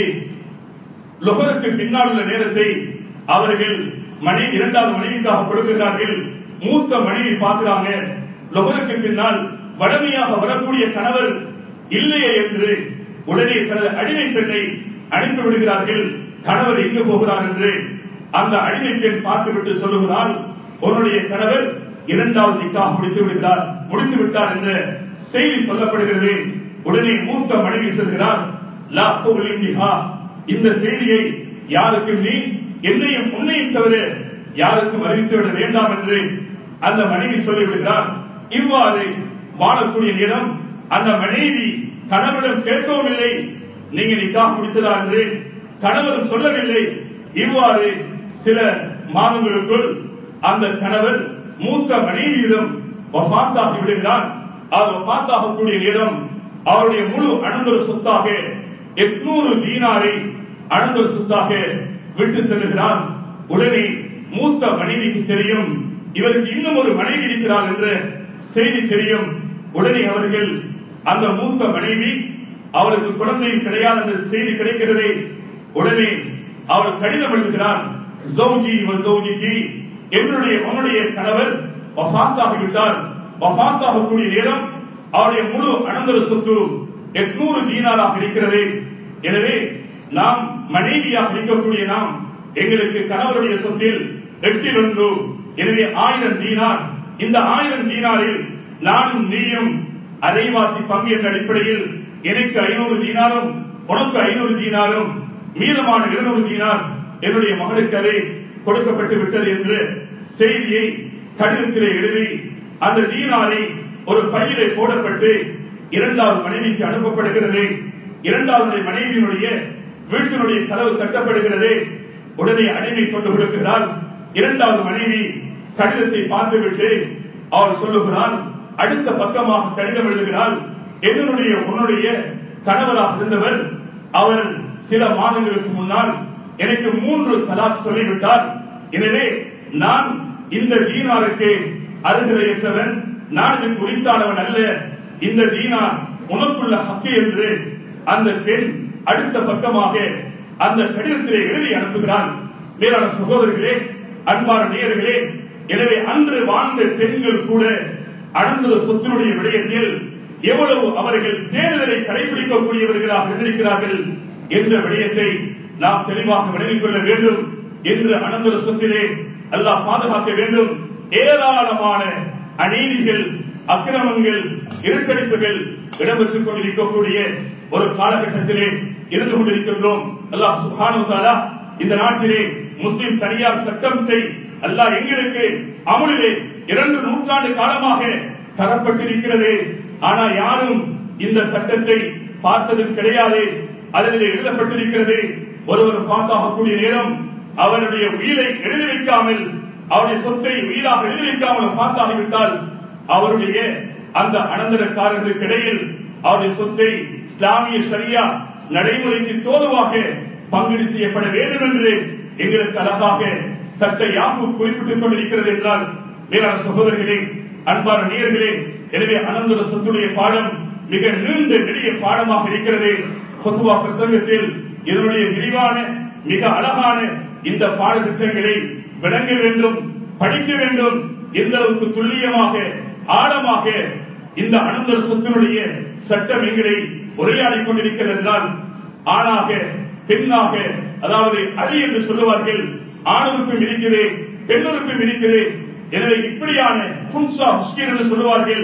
லொகருக்கு பின்னால் உள்ள நேரத்தை அவர்கள் மனைவி இரண்டாவது மனைவிக்காக கொடுக்கிறார்கள் மூத்த மனைவி பார்க்கிறாங்க லொகருக்கு பின்னால் வடமையாக வரக்கூடிய கணவர் இல்லையே என்று உடனே தனது அடிமை பெண்ணை அனுப்பி விடுகிறார்கள் கணவர் எங்கு போகிறார் என்று அந்த அடிமை பெண் பார்த்துவிட்டு சொல்லுகிறார் உன்னுடைய கணவர் இரண்டாவது நிக்காக முடித்து விடுகிறார் முடித்து விட்டார் என்ற செய்தி சொல்லப்படுகிறது உடனே மூத்த மனைவி சொல்கிறார் லா துலிந்திஹா இந்த செய்தியை யாருக்கும் நீ என்னையும் உன்னையும் தவிர யாருக்கும் அறிவித்து விட வேண்டாம் என்று அந்த மனைவி சொல்லிவிடுகிறார் இவ்வாறு வாழக்கூடிய நேரம் அந்த மனைவி கணவரிடம் கேட்கவும் இல்லை நீங்க நிக்காக முடித்ததா என்று கணவரும் சொல்லவில்லை இவ்வாறு சில மாதங்களுக்குள் அந்த கணவர் மூத்த மனைவியிடம் வஃபாத்தாகி விடுகிறார் அவர் வஃபாத்தாகக்கூடிய நேரம் அவருடைய முழு அனந்தர சொத்தாக எட்நூறு தீனாரை அனந்தர சொத்தாக விட்டு செல்லுகிறார் உடனே மூத்த மனைவிக்கு தெரியும் இவருக்கு இன்னும் ஒரு மனைவி இருக்கிறார் என்ற செய்தி தெரியும் உடனே அவர்கள் அந்த மூத்த மனைவி அவருக்கு குழந்தை கிடையாது என்ற செய்தி கிடைக்கிறது உடனே அவர் கடிதம் எழுதுகிறார் ஜௌஜி வ ஜௌஜிக்கு என்னுடைய உன்னுடைய கணவர் வஃபாத்தாகிவிட்டார் வஃபாத்தாகக்கூடிய நேரம் அவருடைய முழு அனந்தர சொத்து எட்நூறு தீனாராக இருக்கிறது எனவே நாம் மனைவியாக இருக்கக்கூடிய நாம் எங்களுக்கு கணவருடைய சொத்தில் எட்டில் ஒன்று எனவே ஆயிரம் தீனார் இந்த ஆயிரம் தீனாரில் நானும் நீயும் அரைவாசி பங்கு என்ற அடிப்படையில் எனக்கு ஐநூறு தீனாரும் உனக்கு ஐநூறு தீனாரும் மீதமான இருநூறு தீனார் என்னுடைய மகளுக்கு அது கொடுக்கப்பட்டு விட்டது என்று செய்தியை கடிதத்திலே எழுதி அந்த தீனாரை ஒரு பையிலே போடப்பட்டு இரண்டாவது மனைவிக்கு அனுப்பப்படுகிறது இரண்டாவது மனைவியினுடைய வீட்டினுடைய கதவு தட்டப்படுகிறது உடனே அடிமை கொண்டு கொடுக்கிறார் இரண்டாவது மனைவி கடிதத்தை பார்த்துவிட்டு அவர் சொல்லுகிறார் அடுத்த பக்கமாக கடிதம் எழுதுகிறார் என்னுடைய உன்னுடைய கணவராக இருந்தவர் அவர் சில மாதங்களுக்கு முன்னால் எனக்கு மூன்று தலாக் சொல்லிவிட்டார் எனவே நான் இந்த தீனாருக்கு அருகிலையற்றவன் நான் இதற்கு உரித்தானவன் அல்ல இந்த தீனார் உனக்குள்ள ஹக்கு என்று அந்த பெண் அடுத்த பக்கமாக அந்த கடிதத்திலே எழுதி அனுப்புகிறார் மேலான சகோதரர்களே அன்பான நேயர்களே எனவே அன்று வாழ்ந்த பெண்கள் கூட அடர்ந்த சொத்தினுடைய விடயத்தில் எவ்வளவு அவர்கள் தேர்தலை கடைபிடிக்கக்கூடியவர்களாக இருந்திருக்கிறார்கள் என்ற விடயத்தை நாம் தெளிவாக விளங்கிக் கொள்ள வேண்டும் என்று அனந்தர சொத்திலே அல்லாஹ் பாதுகாக்க வேண்டும் ஏராளமான அநீதிகள் அக்கிரமங்கள் இருட்டடிப்புகள் இடம்பெற்றுக் கொண்டிருக்கக்கூடிய ஒரு காலகட்டத்திலே இருந்து கொண்டிருக்கின்றோம் அல்லாஹ் சுபானு தாலா இந்த நாட்டிலே முஸ்லிம் தனியார் சட்டத்தை அல்லாஹ் எங்களுக்கு அமுலிலே இரண்டு நூற்றாண்டு காலமாக தரப்பட்டிருக்கிறது ஆனா யாரும் இந்த சட்டத்தை பார்த்ததும் கிடையாது அதில் எழுதப்பட்டிருக்கிறது ஒருவர் பாத்தாகக்கூடிய நேரம் அவருடைய உயிரை எழுதி வைக்காமல் அவருடைய சொத்தை உயிராக எழுதி வைக்காமல் பார்த்தாகிவிட்டால் அவருடைய அந்த அனந்தரக்காரர்களுக்கு இடையில் அவருடைய சொத்தை இஸ்லாமிய சரியா நடைமுறைக்கு தோதுவாக பங்கீடு செய்யப்பட வேண்டும் என்று எங்களுக்கு அழகாக சட்ட யாப்பு குறிப்பிட்டுக் கொண்டிருக்கிறது என்றால் மேலான சகோதரர்களே அன்பான நேயர்களே எனவே அனந்தர சொத்துடைய பாடம் மிக நீண்ட நெடிய பாடமாக இருக்கிறது கொத்துவா பிரசங்கத்தில் இதனுடைய விரிவான மிக அழகான இந்த பாடத்திட்டங்களை விளங்க வேண்டும் படிக்க வேண்டும் எந்த அளவுக்கு துல்லியமாக ஆழமாக இந்த அனந்தர சொத்தினுடைய சட்டம் எங்களை உரையாடிக் கொண்டிருக்கிறது என்றால் ஆணாக பெண்ணாக அதாவது அலி என்று சொல்லுவார்கள் ஆணுக்கும் இருக்குது பெண்ணுக்கும் இருக்குது எனவே இப்படியான புன்சா ஹுஸ்கீர் என்று சொல்லுவார்கள்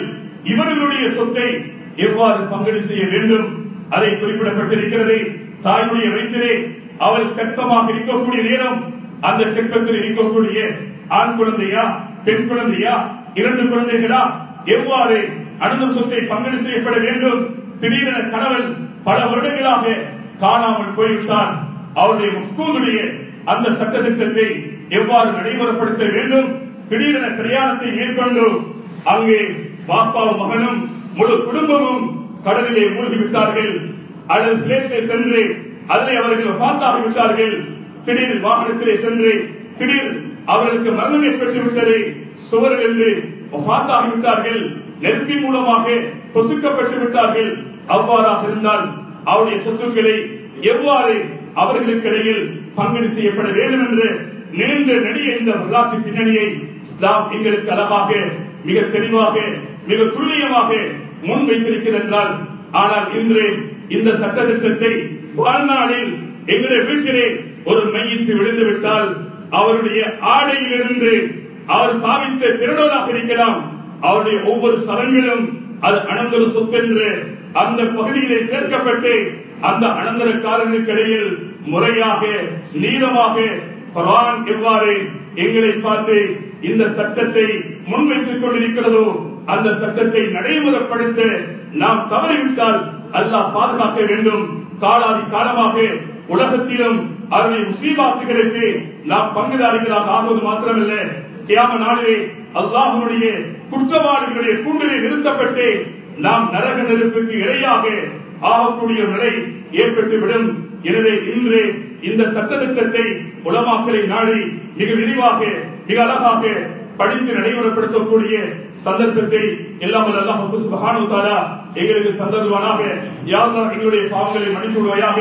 இவர்களுடைய சொத்தை எவ்வாறு பங்கீடு செய்ய வேண்டும் அதை குறிப்பிடப்பட்டிருக்கிறது தாயுடைய வயிற்றிலே அவள் கற்பமாக இருக்கக்கூடிய நேரம் அந்த கற்பத்தில் இருக்கக்கூடிய ஆண் குழந்தையா பெண் குழந்தையா இரண்டு குழந்தைகளா எவ்வாறு அனுத சொத்தை பங்கீடு செய்யப்பட வேண்டும் திடீரென கணவன் பல வருடங்களாக காணாமல் போய்விட்டார் அவருடைய முஸ்கூதுடைய அந்த சட்டத்திட்டத்தை எவ்வாறு நடைமுறைப்படுத்த வேண்டும் திடீரென பிரயாணத்தை மேற்கொண்டு அங்கே பாப்பாவும் மகனும் முழு குடும்பமும் கடலிலே மூழ்கி விட்டார்கள் அல்லது பிளேட்டிலே சென்று அதிலே அவர்கள் பார்த்தாகி விட்டார்கள் திடீர் வாகனத்திலே சென்று திடீர் அவர்களுக்கு மரணம் ஏற்பட்டு விட்டது சுவர் என்று பார்த்தாகி விட்டார்கள் நெருப்பின் மூலமாக பொசுக்கப்பட்டு விட்டார்கள் அவ்வாறாக இருந்தால் அவருடைய சொத்துக்களை எவ்வாறு அவர்களுக்கு இடையில் பங்கீடு செய்யப்பட வேண்டும் என்று நீண்ட நெடிய இந்த வரலாற்று பின்னணியை இஸ்லாம் எங்களுக்கு அழகாக மிக தெளிவாக மிக துல்லியமாக முன்வைத்திருக்கிறது என்றால் ஆனால் இன்று இந்த சட்டத்திட்டத்தை வாழ்நாளில் எங்களுடைய வீட்டிலே ஒரு மையத்து விழுந்து விட்டால் அவருடைய ஆடையிலிருந்து அவர் பாவித்த பிறனோராக இருக்கலாம் அவருடைய ஒவ்வொரு சடங்கிலும் அது அனந்தர சொத்தென்று அந்த பகுதியிலே சேர்க்கப்பட்டு அந்த அனந்தரக்காரனுக்கு இடையில் முறையாக நீளமாக குரான் எவ்வாறு எங்களை பார்த்து இந்த சட்டத்தை முன்வைத்துக் கொண்டிருக்கிறதோ அந்த சட்டத்தை நடைமுறைப்படுத்த நாம் தவறிவிட்டால் அல்லாஹ் பாதுகாக்க வேண்டும் காலாதி காலமாக உலகத்திலும் அவருடைய முசீபாத்துகளுக்கு நாம் பங்குதாரிகளாக ஆகுவது மாத்திரமல்ல கியாம நாளிலே அல்லாஹனுடைய குற்றவாளிகளுடைய கூண்டிலே நிறுத்தப்பட்டு நாம் நரக நெருப்புக்கு இரையாக ஆகக்கூடிய நிலை ஏற்பட்டுவிடும் எனவே இன்று இந்த சட்டத்திட்டத்தை உலமாக்களை நாடி மிக விரிவாக மிக அழகாக படித்து நடைமுறைப்படுத்தக்கூடிய சந்தர்ப்பத்தை எல்லாம் அல்லாஹ் சுபஹானு தாலா எங்களுக்கு தந்தருவானாக யாரெல்லாம் எங்களுடைய பாவங்களை மன்னித்து விடுவாயாக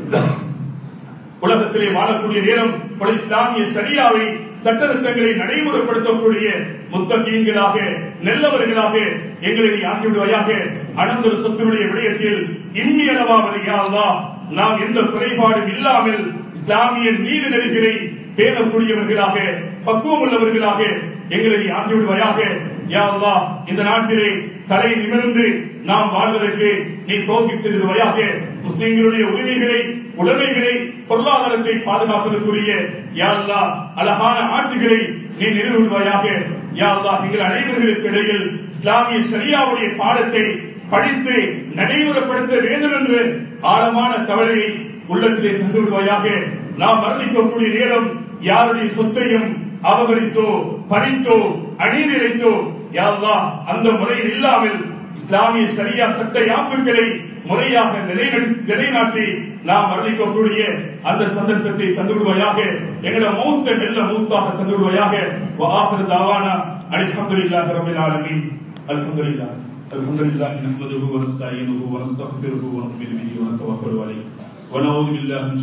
உலகத்திலே வாழக்கூடிய நேரம் பல இஸ்லாமிய சரியாவை சட்டத்திட்டங்களை நடைமுறைப்படுத்தக்கூடிய முத்தகீன்களாக நல்லவர்களாக எங்களை நீ ஆக்கிவிடுவாயாக அனந்தர சொத்தினுடைய விடயத்தில் இம்மியளவாவது யாவா நாம் எந்த குறைபாடும் இல்லாமல் இஸ்லாமிய நீதி நெறிகளை பேணக்கூடியவர்களாக பக்குவம் உள்ளவர்களாக எங்களை நீ ஆக்கிவிடுவாயாக யாவா இந்த நாட்டிலே தலை நிமிர்ந்து நாம் வாழ்வதற்கு நீ தோல்வி செய்திருவாயாக முஸ்லிம்களுடைய உரிமைகளை உடைமைகளை பொருளாதாரத்தை பாதுகாப்பதற்குரிய யாழ்லா அழகான ஆட்சிகளை நீ நிறுவுவாயாக யாழ்லா எங்கள் அனைவர்களுக்கு இடையில் இஸ்லாமிய சரியாவுடைய பாடத்தை படித்து நடைமுறைப்படுத்த வேண்டும் என்று ஆழமான கவலையை உள்ளத்திலே தந்து விடுவாயாக நாம் மரணிக்கக்கூடிய நேரம் யாருடைய சொத்தையும் அபகரித்தோ பறித்தோ அநீதிரைத்தோ யாழ்லா அந்த முறையில் இல்லாமல் இஸ்லாமிய சரியா சட்ட யாப்புகளை முறையாக நிலைநாட்டி நாம் மரணிக்கக்கூடிய அந்த சந்தர்ப்பத்தை தந்துவிடுவாயாக எங்களை மூத்த நெல்ல மூத்தாக தந்துவிடுவாயாக வாஹர் தாவானா அல்ஹம்துலில்லாஹி ரப்பில் ஆலமீன் அல்ஹம்துலில்லாஹ் الحمد لله نحمده ونستعينه ونستغفره ونؤمن به ونتوكل عليه ونعوذ بالله من